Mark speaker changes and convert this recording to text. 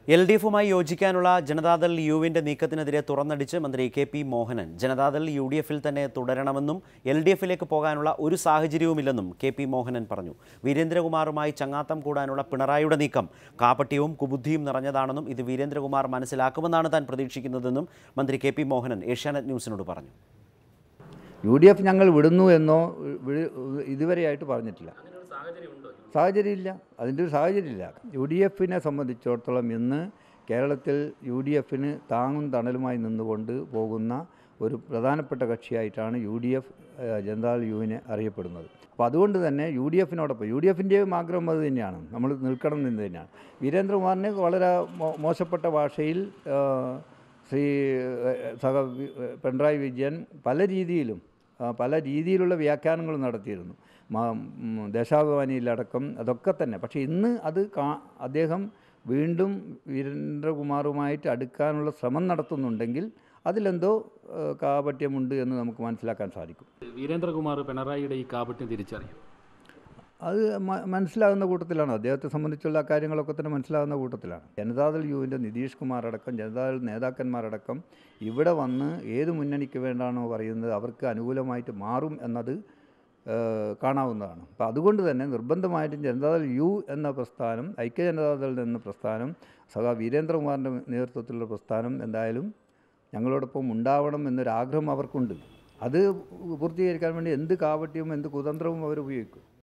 Speaker 1: L D എഫുമായി യോജിക്കാനുള്ള ജനതാദൾ യുവിന്റെ നീക്കത്തിനെതിരെ തുറന്നടിച്ച് മന്ത്രി K P Mohanan Janata Dal U D എഫിൽ തന്നെ തുടരണമെന്നും എൽ ഡി എഫിലേക്ക് പോകാനുള്ള ഒരു സാഹചര്യവുമില്ലെന്നും കെ പി മോഹനൻ പറഞ്ഞു വീരേന്ദ്രകുമാറുമായി ചങ്ങാത്തം കൂടാനുള്ള പിണറായിയുടെ നീക്കം കാപട്യവും കുബുദ്ധിയും നിറഞ്ഞതാണെന്നും ഇത് വീരേന്ദ്രകുമാർ മനസ്സിലാക്കുമെന്നാണ് താൻ പ്രതീക്ഷിക്കുന്നതെന്നും മന്ത്രി കെ പി മോഹനൻ ഏഷ്യാനെറ്റ് ന്യൂസിനോട് പറഞ്ഞു
Speaker 2: യു ഡി എഫ് ഞങ്ങൾ വിടുന്നു എന്നോ വിഴി- ഇതുവരെയായിട്ട് പറഞ്ഞിട്ടില്ല സാഹചര്യമില്ല അതിൻ്റെ ഒരു സാഹചര്യമില്ല യു ഡി എഫിനെ സംബന്ധിച്ചിടത്തോളം ഇന്ന് കേരളത്തിൽ യു ഡി എഫിന് താങ്ങും തണലുമായി നിന്നുകൊണ്ട് പോകുന്ന ഒരു പ്രധാനപ്പെട്ട കക്ഷിയായിട്ടാണ് യു ഡി എഫ് ജനതാദൾ യുവിനെ അറിയപ്പെടുന്നത് അപ്പോൾ അതുകൊണ്ട് തന്നെ യു ഡി എഫിനോടൊപ്പം യു ഡി എഫിൻ്റെയും ആഗ്രഹം അത് തന്നെയാണ് നമ്മൾ നിൽക്കണം എന്ന് തന്നെയാണ് വീരേന്ദ്രകുമാറിനെ വളരെ മോ- മോശപ്പെട്ട ഭാഷയിൽ ആ, ശ്രീ ഏഹ്, സഹ വി- ഏഹ്, പിണറായി വിജയൻ പല രീതിയിലും ആ, പല രീതിയിലുള്ള വ്യാഖ്യാനങ്ങൾ നടത്തിയിരുന്നു മ- ഉം, ദേശാഭിമാനിയിലടക്കം അതൊക്കെ തന്നെ പക്ഷേ ഇന്ന് അത് കാ അദ്ദേഹം വീണ്ടും വീരേന്ദ്രകുമാറുമായിട്ട് അടുക്കാനുള്ള ശ്രമം നടത്തുന്നുണ്ടെങ്കിൽ അതിലെന്തോ ഏഹ്, കാപട്യമുണ്ട് എന്ന് നമുക്ക് മനസ്സിലാക്കാൻ സാധിക്കും
Speaker 3: വീരേന്ദ്രകുമാർ പിണറായിയുടെ ഈ കാപട്യം തിരിച്ചറിയും
Speaker 2: അത് മ- മനസ്സിലാകുന്ന കൂട്ടത്തിലാണ് അദ്ദേഹത്തെ സംബന്ധിച്ചുള്ള കാര്യങ്ങളൊക്കെ തന്നെ മനസ്സിലാകുന്ന കൂട്ടത്തിലാണ് ജനതാദൾ യുവിൻ്റെ നിതീഷ് കുമാർ അടക്കം ജനതാദൾ നേതാക്കന്മാരടക്കം ഇവിടെ വന്ന് ഏത് മുന്നണിക്ക് വേണ്ടാണോ പറയുന്നത് അവർക്ക് അനുകൂലമായിട്ട് മാറും എന്നത് ഏഹ്, കാണാവുന്നതാണ് അപ്പോൾ അതുകൊണ്ട് തന്നെ നിർബന്ധമായിട്ടും ജനതാദൾ യു എന്ന പ്രസ്ഥാനം ഐക്യ ജനതാദൾ എന്ന പ്രസ്ഥാനം സഖാ വീരേന്ദ്രകുമാറിൻ്റെ നേതൃത്വത്തിലുള്ള പ്രസ്ഥാനം എന്തായാലും ഞങ്ങളോടൊപ്പം ഉണ്ടാവണം എന്നൊരാഗ്രഹം അവർക്കുണ്ട് അത് പൂർത്തീകരിക്കാൻ വേണ്ടി എന്ത് കാപട്യവും എന്ത് കുതന്ത്രവും അവർ ഉപയോഗിക്കും